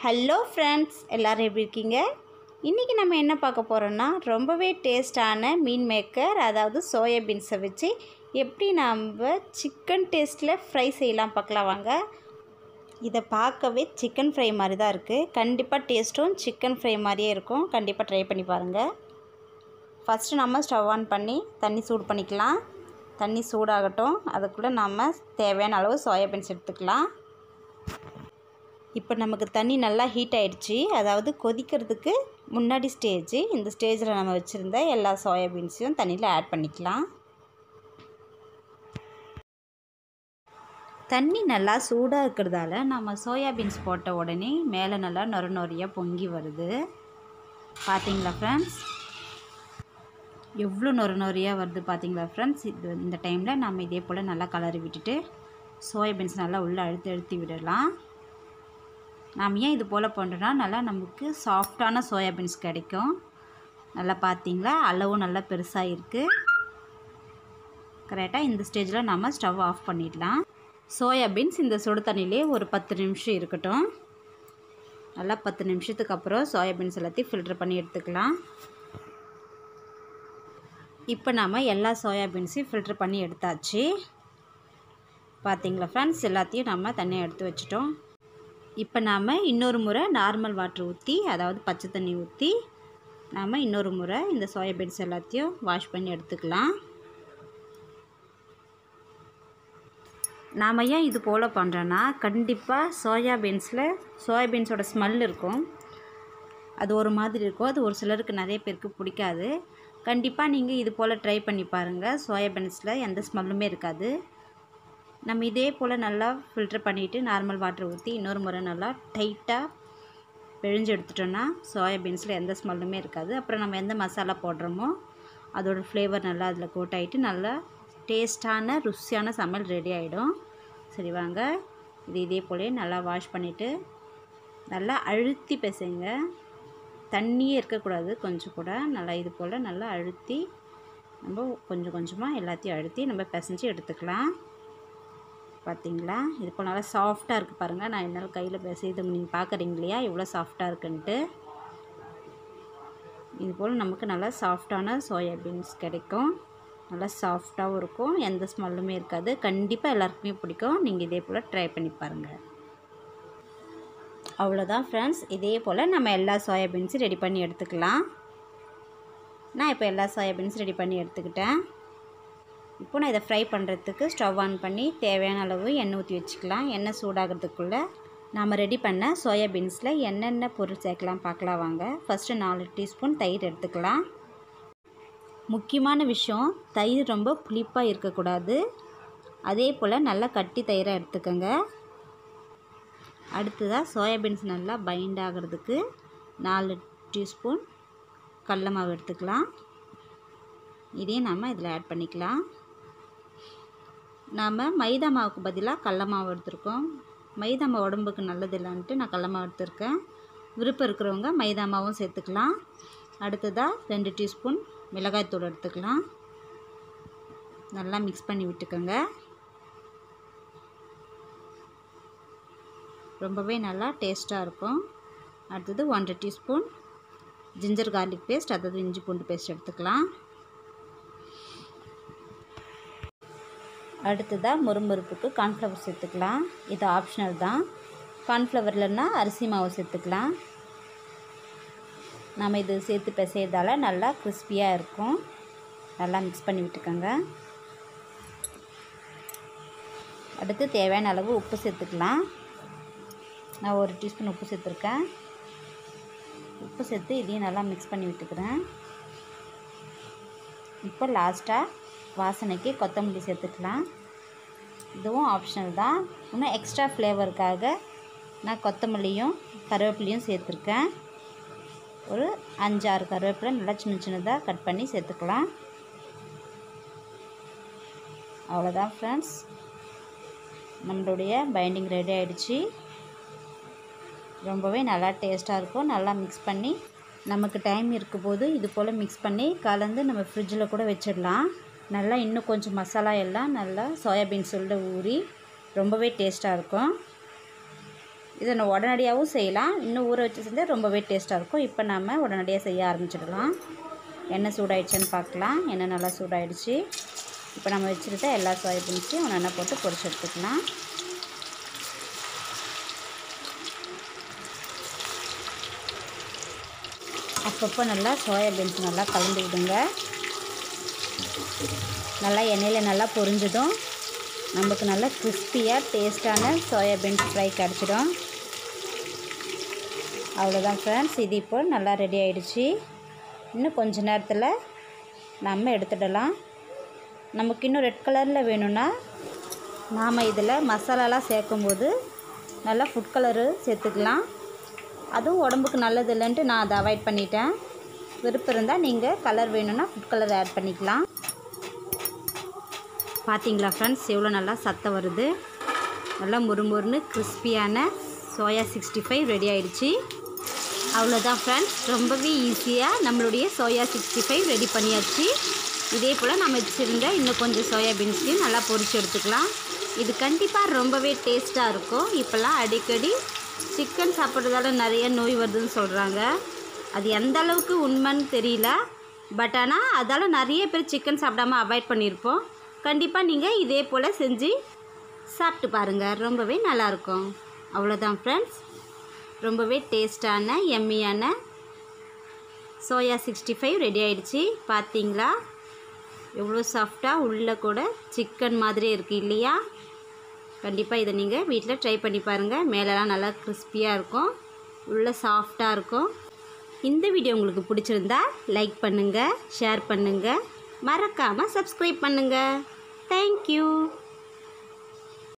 hello friends எல்லோரும் எப்படி இருக்கீங்க இன்றைக்கி நம்ம என்ன பார்க்க போகிறோன்னா ரொம்பவே டேஸ்டான மீன் மேக்கர் அதாவது சோயா பீன்ஸை வச்சு எப்படி நம்ம சிக்கன் டேஸ்ட்டில் ஃப்ரை செய்யலாம் பார்க்கலாம் வாங்க இதை பார்க்கவே சிக்கன் ஃப்ரை மாதிரி தான் இருக்குது கண்டிப்பாக டேஸ்ட்டும் சிக்கன் ஃப்ரை மாதிரியே இருக்கும் கண்டிப்பாக ட்ரை பண்ணி பாருங்கள் ஃபஸ்ட்டு நம்ம ஸ்டவ் ஆன் பண்ணி தண்ணி சூடு பண்ணிக்கலாம் தண்ணி சூடாகட்டும் அதுக்குள்ளே நம்ம தேவையான அளவு சோயா பீன்ஸ் எடுத்துக்கலாம் இப்போ நமக்கு தண்ணி நல்லா ஹீட் ஆகிடுச்சு அதாவது கொதிக்கிறதுக்கு முன்னாடி ஸ்டேஜ் இந்த ஸ்டேஜில் நம்ம வச்சுருந்த எல்லா சோயா பீன்ஸையும் தண்ணியில் ஆட் பண்ணிக்கலாம் தண்ணி நல்லா சூடாக இருக்கிறதால நம்ம சோயா பீன்ஸ் போட்ட உடனே மேலே நல்லா நொர நொறையாக பொங்கி வருது பார்த்தீங்களா ஃப்ரெண்ட்ஸ் எவ்வளோ நொர நொறையாக வருது பார்த்தீங்களா ஃப்ரெண்ட்ஸ் இது இந்த டைமில் நம்ம இதே போல் நல்லா கலரி விட்டுட்டு சோயா பீன்ஸ் நல்லா உள்ளே அழுத்தி அழுத்தி விடலாம் நாம் ஏன் இது போல் பண்ணுறோன்னா நல்லா நமக்கு சாஃப்டான சோயா பீன்ஸ் கிடைக்கும் நல்லா பார்த்தீங்களா அளவும் நல்லா பெருசாக இருக்குது கரெக்டாக இந்த ஸ்டேஜில் நம்ம ஸ்டவ் ஆஃப் பண்ணிடலாம் சோயா பீன்ஸ் இந்த சுடு தண்ணியிலே ஒரு பத்து நிமிஷம் இருக்கட்டும் நல்லா பத்து நிமிஷத்துக்கு அப்புறம் சோயா பீன்ஸ் எல்லாத்தையும் ஃபில்டர் பண்ணி எடுத்துக்கலாம் இப்போ நாம் எல்லா சோயா பீன்ஸையும் ஃபில்டர் பண்ணி எடுத்தாச்சு பார்த்தீங்களா ஃப்ரெண்ட்ஸ் எல்லாத்தையும் நம்ம தண்ணியை எடுத்து வச்சிட்டோம் இப்போ நாம் இன்னொரு முறை நார்மல் வாட்ரு ஊற்றி அதாவது பச்சை தண்ணி ஊற்றி நாம் இன்னொரு முறை இந்த சோயா பீன்ஸ் எல்லாத்தையும் வாஷ் பண்ணி எடுத்துக்கலாம் நாம் ஏன் இது போல் பண்ணுறோன்னா கண்டிப்பாக சோயா பீன்ஸில் சோயா பீன்ஸோட ஸ்மெல் இருக்கும் அது ஒரு மாதிரி இருக்கும் அது ஒரு சிலருக்கு நிறைய பேருக்கு பிடிக்காது கண்டிப்பாக நீங்கள் இது போல் ட்ரை பண்ணி பாருங்கள் சோயா பீன்ஸில் எந்த ஸ்மெல்லுமே இருக்காது நம்ம இதே போல் நல்லா ஃபில்டர் பண்ணிவிட்டு நார்மல் வாட்டர் ஊற்றி இன்னொரு முறை நல்லா டைட்டாக பிழிஞ்சு எடுத்துட்டோன்னா சோயா பீன்ஸில் எந்த ஸ்மெல்லுமே இருக்காது அப்புறம் நம்ம எந்த மசாலா போடுறோமோ அதோடய ஃப்ளேவர் நல்லா அதில் கோட் ஆகிட்டு நல்லா டேஸ்டான ருசியான சமையல் ரெடி ஆகிடும் சரி வாங்க இது இதே போலே நல்லா வாஷ் பண்ணிவிட்டு நல்லா அழுத்தி பிசைங்க தண்ணியே இருக்கக்கூடாது கொஞ்சம் கூட நல்லா இது போல் நல்லா அழுத்தி நம்ம கொஞ்சம் கொஞ்சமாக எல்லாத்தையும் அழுத்தி நம்ம பிசைஞ்சு எடுத்துக்கலாம் பார்த்தீங்களா இது போல் நல்லா சாஃப்டாக இருக்குது பாருங்கள் நான் என்னால் கையில் பேசியது நீங்கள் பார்க்குறீங்க இல்லையா எவ்வளோ சாஃப்டாக இருக்குன்ட்டு இது போல் நமக்கு நல்லா சாஃப்டான சோயா பீன்ஸ் கிடைக்கும் நல்லா சாஃப்டாகவும் இருக்கும் எந்த ஸ்மெல்லுமே இருக்காது கண்டிப்பாக எல்லாருக்குமே பிடிக்கும் நீங்கள் இதே போல் ட்ரை பண்ணி பாருங்கள் அவ்வளோதான் ஃப்ரெண்ட்ஸ் இதே போல் நம்ம எல்லா சோயா பீன்ஸும் ரெடி பண்ணி எடுத்துக்கலாம் நான் இப்போ எல்லா சோயா பீன்ஸும் ரெடி பண்ணி எடுத்துக்கிட்டேன் இப்போ நான் இதை ஃப்ரை பண்ணுறதுக்கு ஸ்டவ் ஆன் பண்ணி தேவையான அளவு எண்ணெய் ஊற்றி வச்சுக்கலாம் எண்ணெய் சூடாகிறதுக்குள்ளே நாம் ரெடி பண்ண சோயா பீன்ஸில் என்னென்ன பொருள் சேர்க்கலாம் பார்க்கலாம் வாங்க ஃபஸ்ட்டு நாலு டீஸ்பூன் தயிர் எடுத்துக்கலாம் முக்கியமான விஷயம் தயிர் ரொம்ப புளிப்பாக இருக்கக்கூடாது அதே போல் நல்லா கட்டி தயிராக எடுத்துக்கோங்க அடுத்ததாக சோயாபீன்ஸ் நல்லா பைண்ட் ஆகிறதுக்கு நாலு டீஸ்பூன் கடல மாவு எடுத்துக்கலாம் இதையும் நம்ம இதில் ஆட் பண்ணிக்கலாம் நாம் மைதா மாவுக்கு பதிலாக கடல மாவு எடுத்திருக்கோம் மைதா மாவு உடம்புக்கு நல்லது இல்லைன்ட்டு நான் கடல மாவு எடுத்திருக்கேன் விருப்பம் இருக்கிறவங்க மைதா மாவும் சேர்த்துக்கலாம் அடுத்ததாக ரெண்டு டீஸ்பூன் மிளகாய்த்தூள் எடுத்துக்கலாம் நல்லா மிக்ஸ் பண்ணி விட்டுக்கோங்க ரொம்பவே நல்லா டேஸ்ட்டாக இருக்கும் அடுத்தது ஒன்றரை டீஸ்பூன் ஜிஞ்சர் கார்லிக் பேஸ்ட் அதாவது இஞ்சி பூண்டு பேஸ்ட் எடுத்துக்கலாம் அடுத்ததாக முறுமுறுப்புக்கு கார்ன்ஃப்ளவர் சேர்த்துக்கலாம் இது ஆப்ஷனல் தான் கார்ன்ஃப்ளவர் இல்லைன்னா அரிசி மாவு சேர்த்துக்கலாம் நம்ம இது சேர்த்து பிசையறதால நல்லா கிறிஸ்பியாக இருக்கும் நல்லா மிக்ஸ் பண்ணி விட்டுக்கோங்க அடுத்து தேவையான அளவு உப்பு சேர்த்துக்கலாம் நான் ஒரு டீஸ்பூன் உப்பு சேர்த்துருக்கேன் உப்பு சேர்த்து இதையும் நல்லா மிக்ஸ் பண்ணி விட்டுக்கிறேன் இப்போ லாஸ்ட்டாக வாசனைக்கு கொத்தமல்லி சேர்த்துக்கலாம் இதுவும் ஆப்ஷனல் தான் இன்னும் எக்ஸ்ட்ரா ஃப்ளேவருக்காக நான் கொத்தமல்லியும் கருவேப்பிலையும் சேர்த்துருக்கேன் ஒரு அஞ்சாறு கருவேப்பிலை நல்லா சின்ன சின்னதாக கட் பண்ணி சேர்த்துக்கலாம் அவ்வளோதான் ஃப்ரெண்ட்ஸ் நம்மளுடைய பைண்டிங் ரெடி ஆகிடுச்சு ரொம்பவே நல்லா டேஸ்ட்டாக இருக்கும் நல்லா மிக்ஸ் பண்ணி நமக்கு டைம் இருக்கும்போது இது போல் மிக்ஸ் பண்ணி கலந்து நம்ம ஃப்ரிட்ஜில் கூட வச்சிடலாம் நல்லா இன்னும் கொஞ்சம் மசாலா எல்லாம் நல்லா சோயாபீன்ஸ் உள்ள ஊறி ரொம்பவே டேஸ்ட்டாக இருக்கும் இதை நான் உடனடியாகவும் செய்யலாம் இன்னும் ஊற வச்சு செஞ்சால் ரொம்பவே டேஸ்ட்டாக இருக்கும் இப்போ நம்ம உடனடியாக செய்ய ஆரம்பிச்சிடலாம் எண்ணெய் சூடாயிடுச்சுன்னு பார்க்கலாம் எண்ணெய் நல்லா சூடாயிடுச்சு இப்போ நம்ம வச்சுருக்க எல்லா சோயாபீன்ஸையும் ஒன்று எண்ணெய் போட்டு பொரிச்சு எடுத்துக்கலாம் அப்பப்போ நல்லா சோயாபீன்ஸ் நல்லா கலந்து விடுங்க நல்லா எண்ணெயில் நல்லா பொரிஞ்சதும் நமக்கு நல்லா கிறிஸ்பியாக டேஸ்ட்டான சோயாபீன்ஸ் ஃப்ரை கிடச்சிடும் அவ்வளோதான் ஃப்ரெண்ட்ஸ் இது இப்போ நல்லா ரெடி ஆயிடுச்சு இன்னும் கொஞ்ச நேரத்தில் நம்ம எடுத்துடலாம் நமக்கு இன்னும் ரெட் கலரில் வேணும்னா நாம் இதில் மசாலாலாம் சேர்க்கும்போது நல்லா ஃபுட் கலரு சேர்த்துக்கலாம் அதுவும் உடம்புக்கு நல்லது இல்லைன்ட்டு நான் அதை அவாய்ட் பண்ணிட்டேன் விருப்பம் இருந்தால் நீங்கள் கலர் வேணும்னா ஃபுட் கலர் ஆட் பண்ணிக்கலாம் பார்த்தீங்களா ஃப்ரெண்ட்ஸ் எவ்வளோ நல்லா சத்தம் வருது நல்லா முறுமுறுன்னு கிறிஸ்பியான சோயா சிக்ஸ்டி ஃபைவ் ரெடி ஆயிடுச்சு அவ்வளோதான் ஃப்ரெண்ட்ஸ் ரொம்பவே ஈஸியாக நம்மளுடைய சோயா சிக்ஸ்டி ஃபைவ் ரெடி பண்ணியாச்சு இதே போல் நம்ம வச்சுருந்த இன்னும் கொஞ்சம் சோயா பீன்ஸையும் நல்லா பொரிச்சு எடுத்துக்கலாம் இது கண்டிப்பாக ரொம்பவே டேஸ்ட்டாக இருக்கும் இப்போல்லாம் அடிக்கடி சிக்கன் சாப்பிட்றதால நிறைய நோய் வருதுன்னு சொல்கிறாங்க அது எந்த அளவுக்கு உண்மைன்னு தெரியல பட் ஆனால் அதால் நிறைய பேர் சிக்கன் சாப்பிடாம அவாய்ட் பண்ணியிருப்போம் கண்டிப்பாக நீங்கள் இதே போல் செஞ்சு சாப்பிட்டு பாருங்கள் ரொம்பவே நல்லாயிருக்கும் அவ்வளோதான் ஃப்ரெண்ட்ஸ் ரொம்பவே டேஸ்டான எம்மியான சோயா சிக்ஸ்டி ஃபைவ் ரெடி ஆயிடுச்சு பார்த்தீங்களா எவ்வளோ சாஃப்டாக உள்ளே கூட சிக்கன் மாதிரி இருக்குது இல்லையா கண்டிப்பாக இதை நீங்கள் வீட்டில் ட்ரை பண்ணி பாருங்கள் மேலெலாம் நல்லா கிறிஸ்பியாக இருக்கும் உள்ளே சாஃப்டாக இருக்கும் இந்த வீடியோ உங்களுக்கு பிடிச்சிருந்தா லைக் பண்ணுங்கள் ஷேர் பண்ணுங்கள் மறக்காமல் சப்ஸ்கிரைப் பண்ணுங்கள் தேங்க்யூ